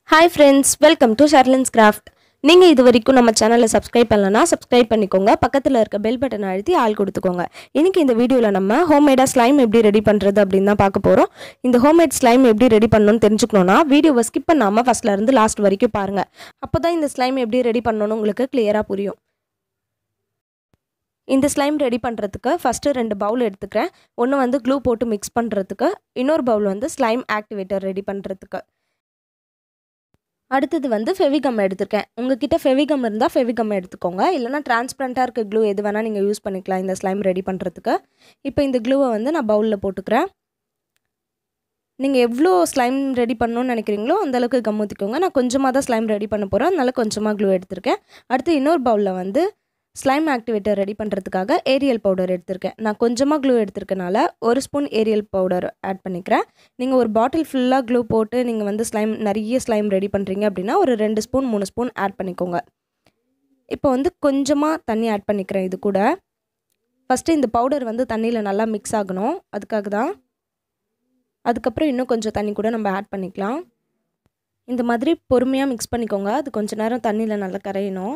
hi friends welcome to Sharlin's craft நீங்கள் இது வரைக்கும் நம்ம சேனலை சப்ஸ்கிரைப் பண்ணலன்னா சப்ஸ்கிரைப் பண்ணிக்கோங்க பக்கத்தில் இருக்க பெல் பட்டனை அழுத்தி ஆள் கொடுத்துக்கோங்க இன்னைக்கு இந்த வீடியோவில் நம்ம ஹோம்மேடாக ஸ்லைம் எப்படி ரெடி பண்ணுறது அப்படின்னு தான் பார்க்க போகிறோம் இந்த ஹோம்மேட் ஸ்லைம் எப்படி ரெடி பண்ணணும்னு தெரிஞ்சுக்கணுன்னா வீடியோவை ஸ்கிப் பண்ணாமல் ஃபஸ்ட்ல இருந்து லாஸ்ட் வரைக்கும் பாருங்கள் அப்போ தான் இந்த ஸ்லைம் எப்படி ரெடி பண்ணணும்னு உங்களுக்கு கிளியராக புரியும் இந்த ஸ்லைம் ரெடி பண்ணுறதுக்கு ஃபஸ்ட்டு ரெண்டு பவுல் எடுத்துக்கிறேன் ஒன்று வந்து க்ளூ போட்டு மிக்ஸ் பண்ணுறதுக்கு இன்னொரு பவுல் வந்து ஸ்லைம் ஆக்டிவேட்டர் ரெடி பண்ணுறதுக்கு அடுத்தது வந்து ஃபெவிகம் எடுத்திருக்கேன் உங்ககிட்ட ஃபெவிகம் இருந்தால் ஃபெவிகம் எடுத்துக்கோங்க இல்லைனா டிரான்ஸ்பரண்ட்டாக இருக்க க்ளூ எது வேணால் நீங்கள் யூஸ் பண்ணிக்கலாம் இந்த ஸ்லைம் ரெடி பண்ணுறதுக்கு இப்போ இந்த க்ளூவை வந்து நான் பவுலில் போட்டுக்கிறேன் நீங்கள் எவ்வளோ ஸ்லைம் ரெடி பண்ணணும்னு நினைக்கிறீங்களோ அந்தளவுக்கு கம் ஊற்றிக்கோங்க நான் கொஞ்சமாக தான் ஸ்லைம் ரெடி பண்ண போகிறேன் அதனால கொஞ்சமாக க்ளூ எடுத்திருக்கேன் அடுத்து இன்னொரு பவுலில் வந்து ஸ்லைம் ஆக்டிவேட்டர் ரெடி பண்ணுறதுக்காக ஏரியல் பவுடர் எடுத்திருக்கேன் நான் கொஞ்சமாக க்ளூ எடுத்திருக்கனால ஒரு ஸ்பூன் ஏரியல் பவுடர் ஆட் பண்ணிக்கிறேன் நீங்கள் ஒரு பாட்டில் ஃபுல்லாக க்ளூ போட்டு நீங்கள் வந்து ஸ்லைம் நிறைய ஸ்லைம் ரெடி பண்ணுறீங்க அப்படின்னா ஒரு ரெண்டு ஸ்பூன் மூணு ஸ்பூன் ஆட் பண்ணிக்கோங்க இப்போ வந்து கொஞ்சமாக தண்ணி ஆட் பண்ணிக்கிறேன் இது கூட ஃபஸ்ட்டு இந்த பவுடர் வந்து தண்ணியில் நல்லா மிக்ஸ் ஆகணும் அதுக்காக தான் அதுக்கப்புறம் இன்னும் கொஞ்சம் தண்ணி கூட நம்ம ஆட் பண்ணிக்கலாம் இந்த மாதிரி பொறுமையாக மிக்ஸ் பண்ணிக்கோங்க அது கொஞ்சம் நேரம் தண்ணியில் நல்லா கரையணும்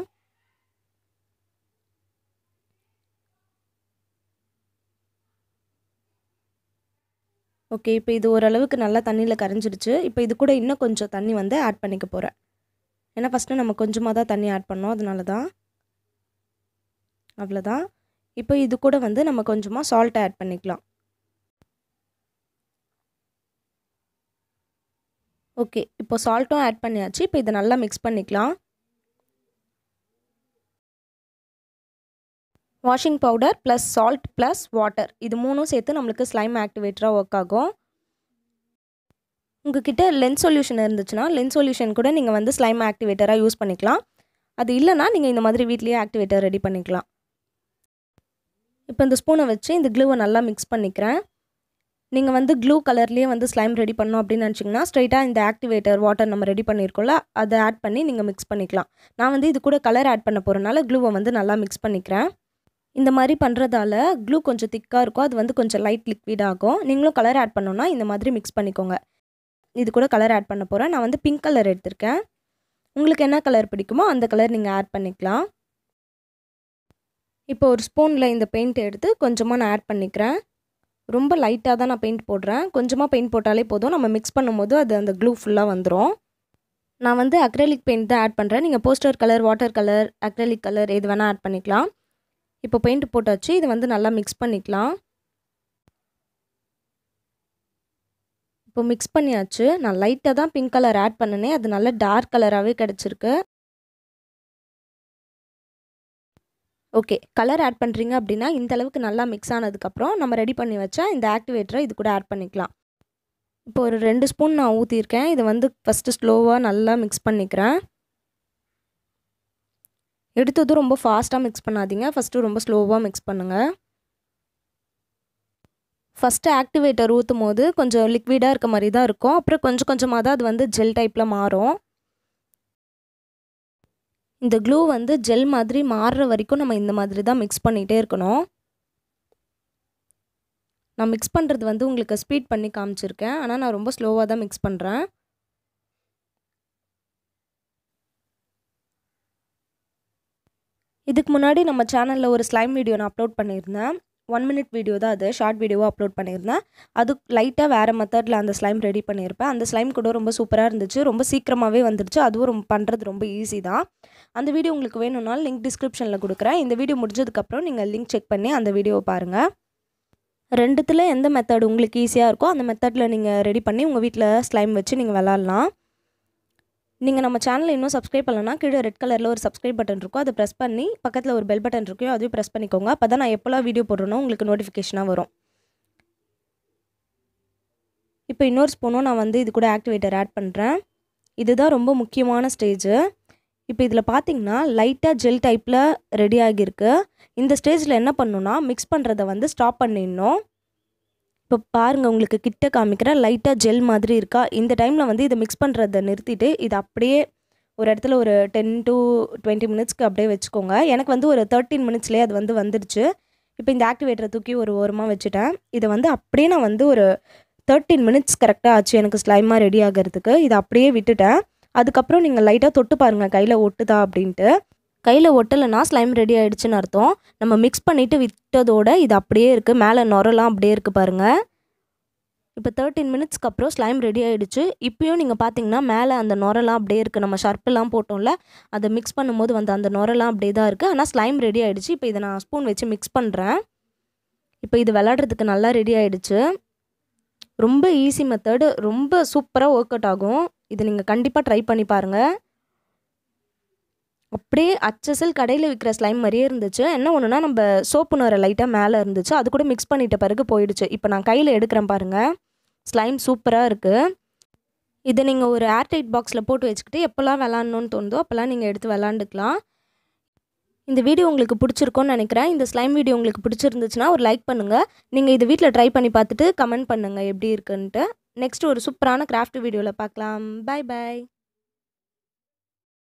ஓகே இப்போ இது ஓரளவுக்கு நல்லா தண்ணியில் கரைஞ்சிடுச்சு இப்போ இது கூட இன்னும் கொஞ்சம் தண்ணி வந்து ஆட் பண்ணிக்க போகிறேன் ஏன்னா ஃபஸ்ட்டு நம்ம கொஞ்சமாக தான் தண்ணி ஆட் பண்ணோம் அதனால தான் அவ்வளோதான் இப்போ இது கூட வந்து நம்ம கொஞ்சமாக சால்ட் ஆட் பண்ணிக்கலாம் ஓகே இப்போ சால்ட்டும் ஆட் பண்ணியாச்சு இப்போ இதை நல்லா மிக்ஸ் பண்ணிக்கலாம் washing powder plus salt plus water இது மூணும் சேர்த்து நம்மளுக்கு ஸ்லைம் ஆக்டிவேட்டராக ஒர்க் ஆகும் உங்ககிட்ட லென்ஸ் சொல்யூஷன் இருந்துச்சுன்னா லென்ஸ் சொல்யூஷன் கூட நீங்கள் வந்து ஸ்லைம் ஆக்டிவேட்டராக யூஸ் பண்ணிக்கலாம் அது இல்லைனா நீங்கள் இந்த மாதிரி வீட்லேயே ஆக்டிவேட்டர் ரெடி பண்ணிக்கலாம் இப்போ இந்த ஸ்பூனை வச்சு இந்த க்ளூவை நல்லா மிக்ஸ் பண்ணிக்கிறேன் நீங்கள் வந்து க்ளூ கலர்லேயே வந்து ஸ்லைம் ரெடி பண்ணோம் அப்படின்னு நினச்சிங்கன்னா ஸ்ட்ரைட்டாக இந்த ஆக்டிவேட்டர் வாட்டர் நம்ம ரெடி பண்ணியிருக்கோம்ல அதை ஆட் பண்ணி நீங்கள் மிக்ஸ் பண்ணிக்கலாம் நான் வந்து இது கூட கலர் ஆட் பண்ண போகிறனால க்ளூவை வந்து நல்லா மிக்ஸ் பண்ணிக்கிறேன் இந்த மாதிரி பண்ணுறதால க்ளூ கொஞ்சம் திக்காக இருக்கும் அது வந்து கொஞ்சம் லைட் லிக்விட் ஆகும் நீங்களும் கலர் ஆட் பண்ணோன்னா இந்த மாதிரி மிக்ஸ் பண்ணிக்கோங்க இது கூட கலர் ஆட் பண்ண போகிறேன் நான் வந்து பிங்க் கலர் எடுத்திருக்கேன் உங்களுக்கு என்ன கலர் பிடிக்குமோ அந்த கலர் நீங்கள் ஆட் பண்ணிக்கலாம் இப்போ ஒரு ஸ்பூனில் இந்த பெயிண்ட் எடுத்து கொஞ்சமாக நான் ஆட் பண்ணிக்கிறேன் ரொம்ப லைட்டாக தான் நான் பெயிண்ட் போடுறேன் கொஞ்சமாக பெயிண்ட் போட்டாலே போதும் நம்ம மிக்ஸ் பண்ணும்போது அது அந்த க்ளூ ஃபுல்லாக வந்துடும் நான் வந்து அக்ரலிக் பெயிண்ட் தான் ஆட் பண்ணுறேன் நீங்கள் poster colour water colour acrylic colour எது வேணால் ஆட் பண்ணிக்கலாம் இப்போ பெயிண்ட் போட்டாச்சு இதை வந்து நல்லா மிக்ஸ் பண்ணிக்கலாம் இப்போ மிக்ஸ் பண்ணியாச்சு நான் லைட்டாக தான் பிங்க் கலர் ஆட் பண்ணினேன் அது நல்ல டார்க் கலராகவே கிடச்சிருக்கு ஓகே கலர் ஆட் பண்ணுறீங்க அப்படின்னா இந்த அளவுக்கு நல்லா மிக்ஸ் ஆனதுக்கப்புறம் நம்ம ரெடி பண்ணி வச்சா இந்த ஆக்டிவேட்டரை இது கூட ஆட் பண்ணிக்கலாம் இப்போ ஒரு ரெண்டு ஸ்பூன் நான் ஊற்றிருக்கேன் இதை வந்து ஃபஸ்ட்டு ஸ்லோவாக நல்லா மிக்ஸ் பண்ணிக்கிறேன் எடுத்ததும் ரொம்ப ஃபாஸ்ட்டாக மிக்ஸ் பண்ணாதீங்க ஃபஸ்ட்டு ரொம்ப ஸ்லோவாக மிக்ஸ் பண்ணுங்கள் ஃபஸ்ட்டு ஆக்டிவேட்டர் ஊற்றும் போது கொஞ்சம் லிக்விடாக இருக்க மாதிரி தான் இருக்கும் அப்புறம் கொஞ்சம் கொஞ்சமாக தான் அது வந்து ஜெல் டைப்பில் மாறும் இந்த க்ளூ வந்து ஜெல் மாதிரி மாறுற வரைக்கும் நம்ம இந்த மாதிரி தான் மிக்ஸ் பண்ணிகிட்டே இருக்கணும் நான் மிக்ஸ் பண்ணுறது வந்து உங்களுக்கு ஸ்பீட் பண்ணி காமிச்சிருக்கேன் ஆனால் நான் ரொம்ப ஸ்லோவாக தான் மிக்ஸ் பண்ணுறேன் இதுக்கு முன்னாடி நம்ம சேனலில் ஒரு ஸ்லைம் வீடியோ நான் அப்லோட் பண்ணியிருந்தேன் ஒன் மினிட் வீடியோ தான் அது ஷார்ட் வீடியோவாக அப்லோட் பண்ணியிருந்தேன் அது லைட்டாக வேறு மெத்தடில் அந்த ஸ்லைம் ரெடி பண்ணியிருப்பேன் அந்த ஸ்லைம் கூட ரொம்ப சூப்பராக இருந்துச்சு ரொம்ப சீக்கிரமாகவே வந்துடுச்சு அதுவும் ரொம்ப பண்ணுறது ரொம்ப ஈஸி தான் அந்த வீடியோ உங்களுக்கு வேணும்னாலும் லிங்க் டிஸ்கிரிப்ஷனில் கொடுக்குறேன் இந்த வீடியோ முடிஞ்சதுக்கப்புறம் நீங்கள் லிங்க் செக் பண்ணி அந்த வீடியோவை பாருங்கள் ரெண்டுத்தில் எந்த மெத்தட் உங்களுக்கு ஈஸியாக இருக்கோ அந்த மெத்தடில் நீங்கள் ரெடி பண்ணி உங்கள் வீட்டில் ஸ்லைம் வச்சு நீங்கள் விளாட்லாம் நீங்கள் நம்ம சேனலை இன்னும் சப்ஸ்கிரைப் பண்ணலன்னா கீழே ரெட் கலரில் ஒரு சப்ஸ்கிரைப் பட்டன் இருக்கும் அதை ப்ரெஸ் பண்ணி பக்கத்தில் ஒரு பெல் பட்டன் இருக்கும் அதையும் ப்ரெஸ் பண்ணிக்கோங்க அப்போ தான் நான் எப்போல்லாம் வீடியோ போடுறனோ உங்களுக்கு நோட்டிஃபிகேஷனாக வரும் இப்போ இன்னொரு ஸ்பூனும் நான் வந்து இது கூட ஆக்டிவேட்டர் ஆட் பண்ணுறேன் இதுதான் ரொம்ப முக்கியமான ஸ்டேஜு இப்போ இதில் பார்த்தீங்கன்னா லைட்டாக ஜெல் டைப்பில் ரெடி ஆகியிருக்கு இந்த ஸ்டேஜில் என்ன பண்ணணுன்னா மிக்ஸ் பண்ணுறதை வந்து ஸ்டாப் பண்ணிடணும் இப்போ பாருங்கள் உங்களுக்கு கிட்ட காமிக்கிற லைட்டாக ஜெல் மாதிரி இருக்கா இந்த டைமில் வந்து இதை மிக்ஸ் பண்ணுறதை நிறுத்திட்டு இது அப்படியே ஒரு இடத்துல ஒரு டென் டு டுவெண்ட்டி மினிட்ஸ்க்கு அப்படியே வச்சுக்கோங்க எனக்கு வந்து ஒரு தேர்ட்டின் மினிட்ஸ்லேயே அது வந்து வந்துடுச்சு இப்போ இந்த ஆக்டிவேட்டரை தூக்கி ஒரு ஓரமாக வச்சுட்டேன் இதை வந்து அப்படியே நான் வந்து ஒரு தேர்ட்டின் மினிட்ஸ் கரெக்டாக ஆச்சு எனக்கு ஸ்லைமாக ரெடி ஆகிறதுக்கு இதை அப்படியே விட்டுட்டேன் அதுக்கப்புறம் நீங்கள் லைட்டாக தொட்டு பாருங்கள் கையில் ஒட்டுதா அப்படின்ட்டு கையில் ஒட்டலைன்னா ஸ்லைம் ரெடி ஆகிடுச்சுன்னு அர்த்தம் நம்ம மிக்ஸ் பண்ணிவிட்டு விட்டதோட இது அப்படியே இருக்குது மேலே நுரெல்லாம் அப்படியே இருக்குது பாருங்கள் இப்போ தேர்ட்டின் மினிட்ஸ்க்கு அப்புறம் ஸ்லைம் ரெடி ஆகிடுச்சு இப்போயும் நீங்கள் பார்த்தீங்கன்னா மேலே அந்த நுரெல்லாம் அப்படியே இருக்குது நம்ம ஷர்ப்பெல்லாம் போட்டோம்ல அதை மிக்ஸ் பண்ணும்போது வந்து அந்த நுரெல்லாம் அப்படியே தான் இருக்குது ஆனால் ஸ்லைம் ரெடி ஆகிடுச்சு இப்போ இதை நான் ஸ்பூன் வச்சு மிக்ஸ் பண்ணுறேன் இப்போ இது விளாட்றதுக்கு நல்லா ரெடி ஆகிடுச்சு ரொம்ப ஈஸி மெத்தடு ரொம்ப சூப்பராக ஒர்க் அவுட் ஆகும் இது நீங்கள் கண்டிப்பாக ட்ரை பண்ணி பாருங்கள் அப்படியே அச்சசல் கடையில் விற்கிற ஸ்லைம் மாதிரியே இருந்துச்சு என்ன ஒன்றுனா நம்ம சோப்பு நுரை லைட்டாக மேலே இருந்துச்சு அது கூட மிக்ஸ் பண்ணிட்ட பிறகு போயிடுச்சு இப்போ நான் கையில் எடுக்கிறேன் பாருங்கள் ஸ்லைம் சூப்பராக இருக்குது இதை நீங்கள் ஒரு ஏர்டைட் பாக்ஸில் போட்டு வச்சுக்கிட்டு எப்போல்லாம் விளாட்ணுன்னு தோணுதோ அப்போல்லாம் நீங்கள் எடுத்து விளாண்டுக்கலாம் இந்த வீடியோ உங்களுக்கு பிடிச்சிருக்கோன்னு நினைக்கிறேன் இந்த ஸ்லைம் வீடியோ உங்களுக்கு பிடிச்சிருந்துச்சுன்னா ஒரு லைக் பண்ணுங்கள் நீங்கள் இது வீட்டில் ட்ரை பண்ணி பார்த்துட்டு கமெண்ட் பண்ணுங்கள் எப்படி இருக்குன்ட்டு நெக்ஸ்ட் ஒரு சூப்பரான கிராஃப்ட் வீடியோவில் பார்க்கலாம் பாய் பாய்